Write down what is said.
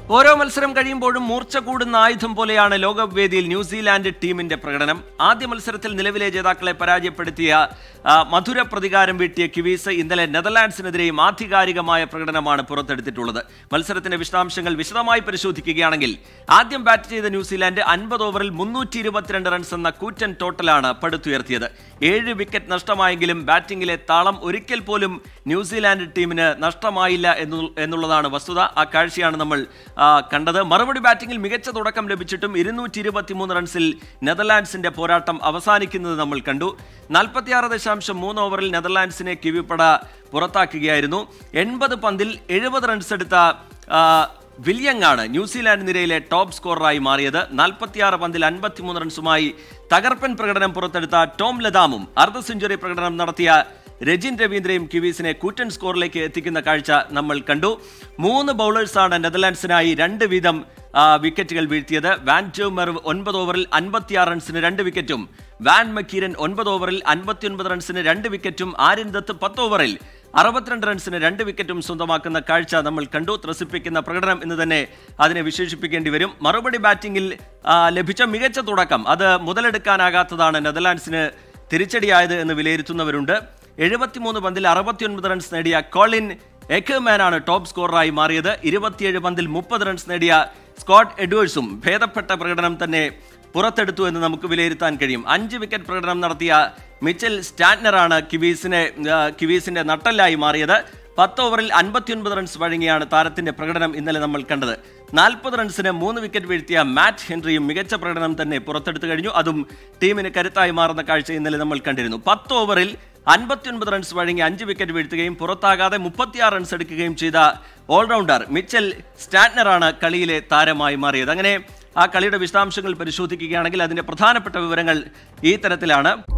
ഓരോ മത്സരം കഴിയുമ്പോഴും മൂർച്ച കൂടുന്ന ആയുധം പോലെയാണ് ലോകകപ്പ് വേദിയിൽ ന്യൂസിലാൻഡ് ടീമിന്റെ പ്രകടനം ആദ്യ മത്സരത്തിൽ നിലവിലെ ജേതാക്കളെ പരാജയപ്പെടുത്തിയ ആ, മധുര പ്രതികാരം വീട്ടിയ കിവീസ് ഇന്നലെ നെതർലാൻഡ്സിനെതിരെയും ആധികാരികമായ പ്രകടനമാണ് പുറത്തെടുത്തിട്ടുള്ളത് മത്സരത്തിന്റെ വിശദാംശങ്ങൾ വിശദമായി പരിശോധിക്കുകയാണെങ്കിൽ ആദ്യം ബാറ്റ് ചെയ്ത ന്യൂസിലാൻഡ് അൻപത് ഓവറിൽ മുന്നൂറ്റി ഇരുപത്തിരണ്ട് റൺസ് എന്ന കൂറ്റൻ ടോട്ടലാണ് പടുത്തുയർത്തിയത് ഏഴ് വിക്കറ്റ് നഷ്ടമായെങ്കിലും ബാറ്റിംഗിലെ താളം ഒരിക്കൽ പോലും ന്യൂസിലാൻഡ് ടീമിന് നഷ്ടമായില്ല എന്നു- എന്നുള്ളതാണ് വസ്തുത ആ കാഴ്ചയാണ് നമ്മൾ ആ, കണ്ടത് മറുപടി ബാറ്റിംഗിൽ മികച്ച തുടക്കം ലഭിച്ചിട്ടും ഇരുന്നൂറ്റി ഇരുപത്തിമൂന്ന് റൺസിൽ നെതർലാൻഡ്സിന്റെ പോരാട്ടം അവസാനിക്കുന്നത് നമ്മൾ കണ്ടു നാൽപ്പത്തിയാറ് ദശാംശം മൂന്ന് ഓവറിൽ നെതർലാൻഡ്സിനെ കിവിപ്പട പുറത്താക്കുകയായിരുന്നു എൺപത് പന്തിൽ എഴുപത് റൺസ് എടുത്ത ആ, വില്യങ്ങാണ് ന്യൂസിലാൻഡ് നിരയിലെ ടോപ്പ് സ്കോററായി മാറിയത് നാൽപ്പത്തിയാറ് പന്തിൽ അൻപത്തിമൂന്ന് റൺസുമായി തകർപ്പൻ പ്രകടനം പുറത്തെടുത്ത ടോം ലതാമും അർദ്ധ സെഞ്ചുറി പ്രകടനം നടത്തിയ രജിൻ രവീന്ദ്രയും കിവീസിനെ കൂറ്റൻ സ്കോറിലേക്ക് എത്തിക്കുന്ന കാഴ്ച നമ്മൾ കണ്ടു മൂന്ന് ബൗളേഴ്സാണ് നെതർലാൻഡ്സിനായി രണ്ട് വീതം ആ, വിക്കറ്റുകൾ വീഴ്ത്തിയത് വാൻ ജോമർവ് ഒൻപത് ഓവറിൽ അൻപത്തിയാറ് റൺസിന് രണ്ട് വിക്കറ്റും വാൻ മക്കീരൻ ഒൻപത് ഓവറിൽ അൻപത്തിയൊൻപത് റൺസിന് രണ്ട് വിക്കറ്റും ആര്യൻ ദത്ത് പത്ത് ഓവറിൽ അറുപത്തിരണ്ട് റൺസിന് രണ്ട് വിക്കറ്റും സ്വന്തമാക്കുന്ന കാഴ്ച നമ്മൾ കണ്ടു ത്രസിപ്പിക്കുന്ന പ്രകടനം എന്ന് തന്നെ അതിനെ വിശേഷിപ്പിക്കേണ്ടി വരും മറുപടി ബാറ്റിംഗിൽ ആ, ലഭിച്ച മികച്ച തുടക്കം അത് മുതലെടുക്കാനാകാത്തതാണ് നെതർലാൻഡ്സിന് തിരിച്ചടിയായത് എന്ന് വിലയിരുത്തുന്നവരുണ്ട് എഴുപത്തിമൂന്ന് പന്തിൽ അറുപത്തിയൊൻപത് റൺസ് നേടിയ കോളിൻ എക്കർമാനാണ് ടോപ്പ് സ്കോററായി മാറിയത് ഇരുപത്തിയേഴ് പന്തിൽ മുപ്പത് റൺസ് നേടിയ സ്കോട്ട് എഡ്വേഴ്സും ഭേദപ്പെട്ട പ്രകടനം തന്നെ പുറത്തെടുത്തു എന്ന് നമുക്ക് വിലയിരുത്താൻ കഴിയും അഞ്ച് വിക്കറ്റ് പ്രകടനം നടത്തിയ മിച്ചൽ സ്റ്റാറ്റ്നറാണ് കിവീസിനെ ആ, കിവീസിന്റെ നട്ടല്ലായി മാറിയത് പത്ത് ഓവറിൽ അൻപത്തിയൊൻപത് റൺസ് വഴങ്ങിയാണ് താരത്തിന്റെ പ്രകടനം ഇന്നലെ നമ്മൾ കണ്ടത് നാൽപ്പത് റൺസിന് മൂന്ന് വിക്കറ്റ് വീഴ്ത്തിയ മാറ്റ് ഹെൻറിയും മികച്ച പ്രകടനം തന്നെ പുറത്തെടുത്തു കഴിഞ്ഞു അതും ടീമിന് കരുത്തായി മാറുന്ന കാഴ്ച ഇന്നലെ നമ്മൾ കണ്ടിരുന്നു പത്ത് ഓവറിൽ അൻപത്തിയൊൻപത് റൺസ് വഴങ്ങി അഞ്ച് വിക്കറ്റ് വീഴ്ത്തുകയും പുറത്താകാതെ മുപ്പത്തിയാറ് റൺസ് എടുക്കുകയും ചെയ്ത ഓൾറൗണ്ടർ മിച്ചൽ സ്റ്റാറ്റ്നറാണ് കളിയിലെ താരമായി മാറിയത് അങ്ങനെ ആ കളിയുടെ വിശദാംശങ്ങൾ പരിശോധിക്കുകയാണെങ്കിൽ അതിന്റെ പ്രധാനപ്പെട്ട വിവരങ്ങൾ ഈ തരത്തിലാണ്